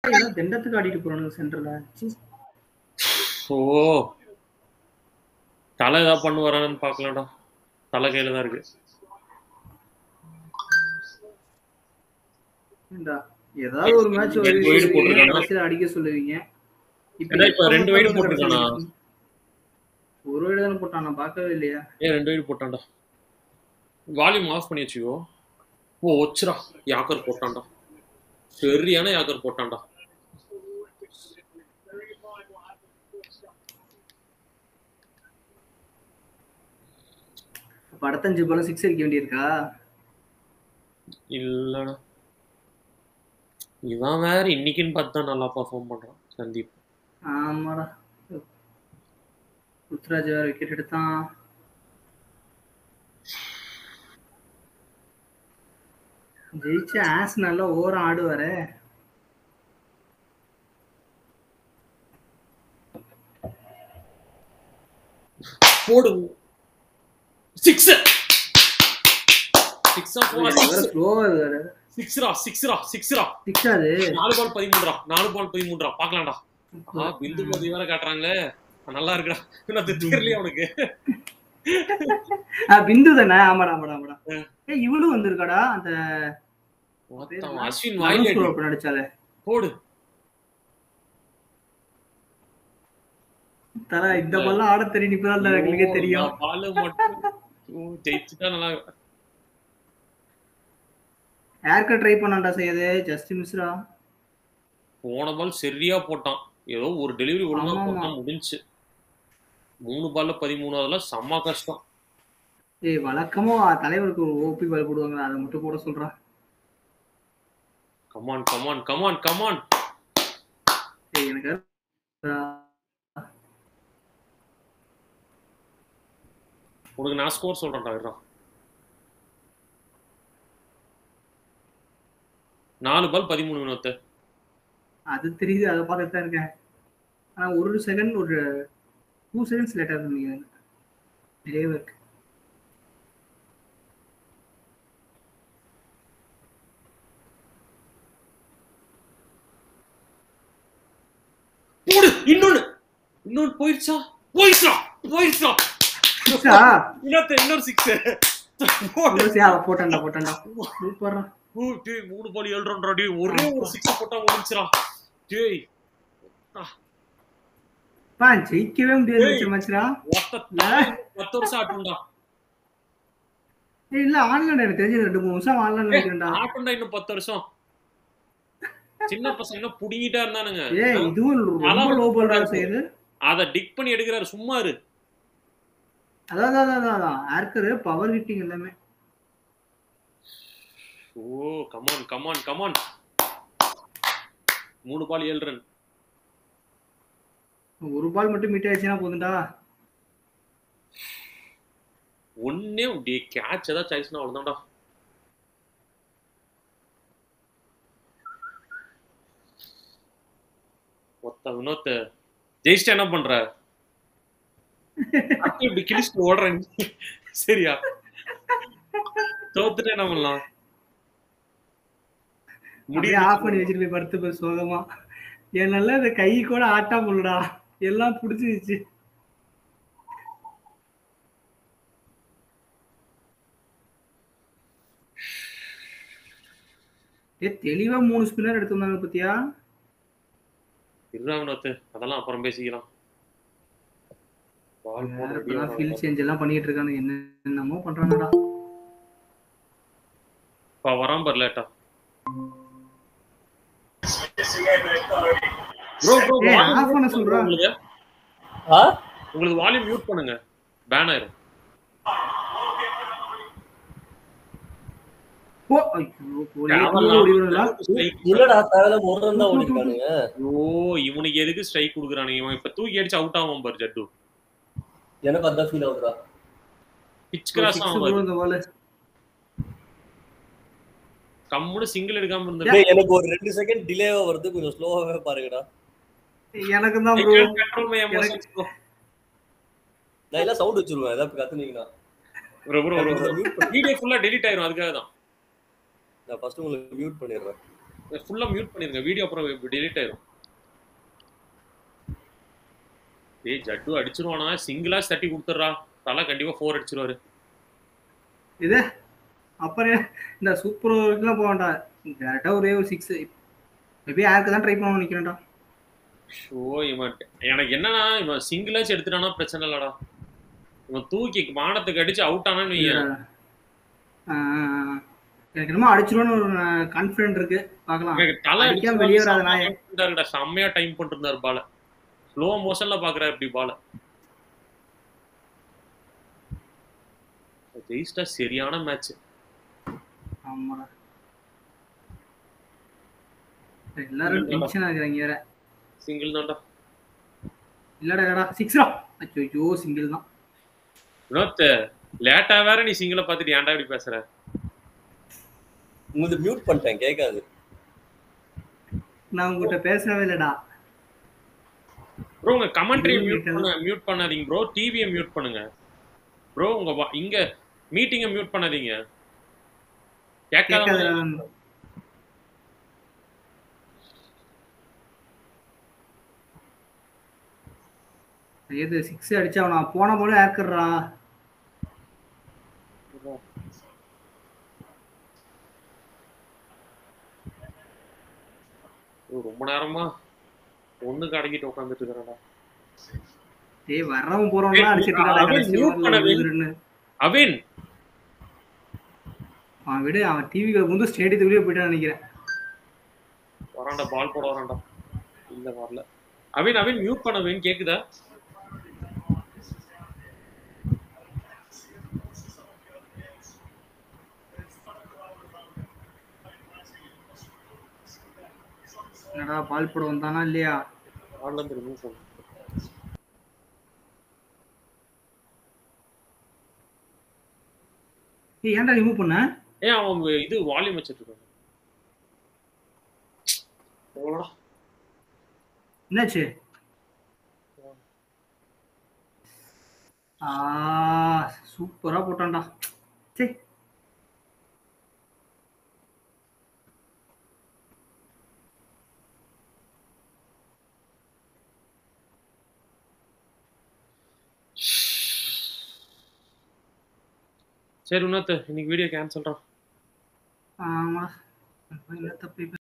ஏதோ தெண்டத்துக்கு ஆடிட்டு போறானுங்க சென்டர்ல ஓ தலை ஏதாவது பண்ணு வரான்னு பார்க்கலாம்டா தலை கையில தான் இருக்கு ஏண்டா, ஏதாவது ஒரு மேட்ச் ரெண்டு wide போட்டிருக்கானா? அடிக்க சொல்லுவீங்க இப்ப ஏண்டா, இப்ப எப்ப ரெண்டு wide பார்த்தாலும் போட்டிருக்கானா? ஒரு வைடு தானே போட்டான் நான் பார்க்கவே இல்லையா ஏன் ரெண்டு வீடு போட்டான்டா வால்யூம் ஆஃப் பண்ணி வச்சுக்கோ ஓ ஒச்சுரா யாக்கர் போட்டான்டா சரியான யாக்கர் போட்டான்டா அப்ப அடுத்த அஞ்சு பாலும் சிக்ஸ் அடிக்க வேண்டியிருக்கா இல்லடா இவன் வேற இன்னைக்குன்னு பார்த்து தான் நல்லா பர்ஃபார்ம் பண்றான் சந்தீப் ஆமாடா ருத்ராஜ் வேற விக்கெட் எடுத்தான் ஜெயிச்ச ஆஸ் நல்லா ஓரம் ஆடுவாரு போடு சிக்ஸ் சிக்ஸா போடா வேற ஸ்லோவா வேற சிக்ஸ்ரா சிக்ஸ்ரா சிக்ஸ்ரா சிக்ஸ் அது நாலு பால் பதிமூன்றா நாலு பால் பதிமூன்றா பாக்கலாம்டா ஆ பிந்து மோதி வேற காட்டுறாங்களே நல்லா இருக்குடா நான் தெரியலையே அவனுக்கு ஆ, பிந்து தானே ஆமாடா ஆமாடா ஆமாடா ம். ஏ இவளும் வந்திருக்காடா அந்த மொத்தம் அஸ்வின் வாயில அடி. வாயில் நடிச்சாலே போடு தல இந்த பால்லாம் ஆட தெரியும் இப்பதான் எங்களுக்கே தெரியும் பால் மட்டும் ஐயோ, ஜெயிச்சுட்டா நல்லா ஏர்க்க ட்ரை பண்ணான்டா செய்யுது ஜஸ்ட் மிஸ்ரா போன பால் சரியா போட்டான் ஏதோ ஒரு டெலிவரி ஒழுங்கா ஆமாமா. போட்டா முடிஞ்சுச்சு மூணு பால்ல பதிமூணு அதெல்லாம் செம்ம கஷ்டம் ஏய் வழக்கமா தலைவருக்கு ஒரு ஓபி பால் போடுவாங்க அதை மட்டும் போட சொல்றான் கமான் கமான் கமான் கமான் ஏய் எனக்கு உனக்கு நான் ஸ்கோர் சொல்றேன்டா இருடா நாலு பால் பதிமூணு வினோத்து அது தெரியுது அதை பார்த்துட்டு தான் இருக்கேன் ஆனா ஒரு செகண்ட் ஒரு டூ செகண்ட்ஸ் லேட்டா இருந்தீங்க டிரைவருக்கு போடு இன்னொன்னு இன்னொன்னு போயிடுச்சா போயிடுச்சா போயிடுச்சா இன்னொரு இன்னொரு சிக்ஸ் போட்டான்டா போட்டான்டா சூப்பர்ரா டேய் மூணு பால் ஏழு ரன் டேய் ஒரே ஒரு சிக்ஸ் போட்டா முடிஞ்சிரா டேய் பா ஜெயிக்கவே முடியாது மச்சரா ஒத்த பத்து வருஷம் ஆட்டும்டா ஏய் இல்ல ஆன்லைன் எனக்கு தெரிஞ்சு ரெண்டு மூணு வருஷம் ஆன்லைன் நினைக்கிறேன்டா ஆட்டும்டா இன்னும் பத்து வருஷம் சின்ன பசங்க இன்னும் புடிங்கிட்டா இருந்தானுங்க ஏய் இதுவும் ரொம்ப லோ பால்டா செய்யுது அத டிக் பண்ணி எடுக்கிறாரு சும்மா இரு அதான் அதான் அதான் அதான் ஆர்க்கர் பவர் ஹிட்டிங் எல்லாமே ஓ கமான் கமான் கமான் மூணு பால் ஏழு ரன் ஒரு பால் மட்டும் மீட் ஆயிடுச்சுன்னா போதும்டா ஒன்னே டே கேட்ச் ஏதாவது சாய்ஸ்னா அவ்வளவுதான்டா ஒத்த வினோத் ஜெயிச்சிட்டு என்ன பண்ற அப்படி இப்படி கிழிச்சிட்டு ஓடுறேன் நீ. சரியா தோத்துட்டு என்ன பண்ணலாம் அப்படியே ஆஃப் பண்ணி வச்சுட்டு போய் படுத்து போய் சோகமா என்னால இந்த கை கூட ஆட்டா முடியலடா எல்லாம் புடிச்சிருச்சு ஏ தெளிவா மூணு ஸ்பின்னர் எடுத்திருந்தாங்க பத்தியா இருடா வினோத் அதெல்லாம் அப்புறம் பேசிக்கலாம் பால் போட ready இப்பதான் ஆனா ஃபீல் சேஞ்ச் எல்லாம் பண்ணிட்டு இருக்காங்க என்னென்னமோ பண்றாங்கடா இப்ப வரான் பாரு லேட்டா ப்ரோ ப்ரோ ஏய், off பண்ண சொல்றா. உங்களுக்கு ஆ உங்களுக்கு வால்யூம் மியூட் பண்ணுங்க பேன் ஆயிரும் ஓ ஐயோ போலே தேவையில்லாம ஓடி வருங்களா strike. இல்லடா தேவையில்லாம ஒரு ரன் தான் ஓடிருக்கானுங்க ஐயோ இவனுக்கு எதுக்கு ஸ்ட்ரைக் குடுக்குறானுங்க இவன் இப்ப தூக்கி அடிச்சு அவுட் ஆவான் பாரு ஜட்டு எனக்கு அதான் ஃபீல் ஆகுதுடா பிச் கிராஸ் ஆவான் பாரு இந்த பால் கம்முனு சிங்கிள் எடுக்காம இருந்தா டேய், எனக்கு ஒரு ரெண்டு செகண்ட் டிலேவா வருது கொஞ்சம் ஸ்லோவாவே பாருங்கடா எனக்கு தான் bro control my emotions bro நான் எல்லாம் சவுண்ட் வச்சிருவேன் ஏதாவது கத்துனீங்கன்னா ப்ரோ ப்ரோ வீடியோ ஃபுல்லா டெலீட் ஆயிரும் அதுக்காக தான் நான் ஃபர்ஸ்ட் உங்களுக்கு மியூட் பண்ணிடுறேன் ஃபுல்லா மியூட் பண்ணிருங்க வீடியோ அப்புறம் delete ஆயிரும் ஏய் ஜட்டு அடிச்சிருவானா சிங்கிளா தட்டி கொடுத்துட்றா தலை கண்டிப்பா ஃபோர் அடிச்சிருவாரு இது அப்புறம் இந்த சூப்பர் ஓவருக்குலாம் போக வேண்டாம் டேரெக்டாக ஒரே ஒரு சிக்ஸ் மேபி யாருக்கு தான் ட்ரை பண்ண நிற்கிறேன்டா ஷோ இவன் எனக்கு என்னன்னா இவன் சிங்கிளாச்சும் எடுத்துட்டானா பிரச்சனை இல்லடா இவன் தூக்கி வானத்துக்கு அடிச்சு அவுட் ஆனான்னு வையேன். எனக்கு என்னமோ அடிச்சிருவோன்னு ஒரு கான்ஃபிடென்ட் இருக்கு பார்க்கலாம் எனக்கு தலை அடிக்காம வெளியே வராத நாயே. அடிச்சுட்டாருடா செம்மையா டைம் பண்ணிட்டு இருந்தாரு பால ஸ்லோ மோஷன்ல பாக்குறாரு இப்படி பால ஜெயிஸ்டா சரியான மேட்ச் ஆமாடா எல்லாரும் டென்ஷன் ஆகுறாங்க வேற சிங்கிள் தான்டா இல்லடா இல்லடா சிக்ஸ்ரா ஐயோ சிங்கிள் தான் வினோத் லேட்டா வேற நீ சிங்கிளை பார்த்துட்டு ஏன்டா இப்படி பேசுற உங்களுக்கு மியூட் பண்ணிட்டேன் கேட்காது நான் உங்ககிட்ட பேசவே இல்லடா ப்ரோ உங்க கமெண்ட்ரி Mute மியூட் பண்ண மியூட் பண்ணாதீங்க ப்ரோ டிவியை மியூட் பண்ணுங்க ப்ரோ உங்க வா- இங்க மீட்டிங்கை மியூட் பண்ணாதீங்க கேட்காத கேட்காத எது சிக்ஸ் அடிச்சா நான் போன போல ஏக்கர்றா ஐயோ, ரொம்ப நேரமா ஒண்ணுக்கு அடங்கிட்டு உட்காந்துட்டு இருக்கிறேன்டா டேய் வர்றவன் போறவன்லாம் அடிச்சிட்டு இருக்காடா அவன் கடைசி mute overல பண்ணவே ஊருன்னு. அவின் அவன் விடு அவன் டிவிக்கு வந்து ஸ்டேடியத்துக்குள்ளேயே போயிட்டான்னு நினைக்கிறேன் வரான்டா பால் போட வரான்டா இல்ல வரல அவின் அவின் மியூட் பண்ண அவின் கேக்குதா என்னடா பால் போட வந்தானா இல்லையா பால்ல இருந்து ரிமூவ் பண்ணு ஏய் ஏன்டா ரிமூவ் பண்ண ஏன் அவன் இது வால்யூம் வச்சிட்டு இருக்கான் எவ்வளோடா என்னாச்சு ஆ சூப்பரா போட்டான்டா சரி சரி உன்னத்து இன்னைக்கு வீடியோ கேன்சல்டா ஆமா என்ன தப்பு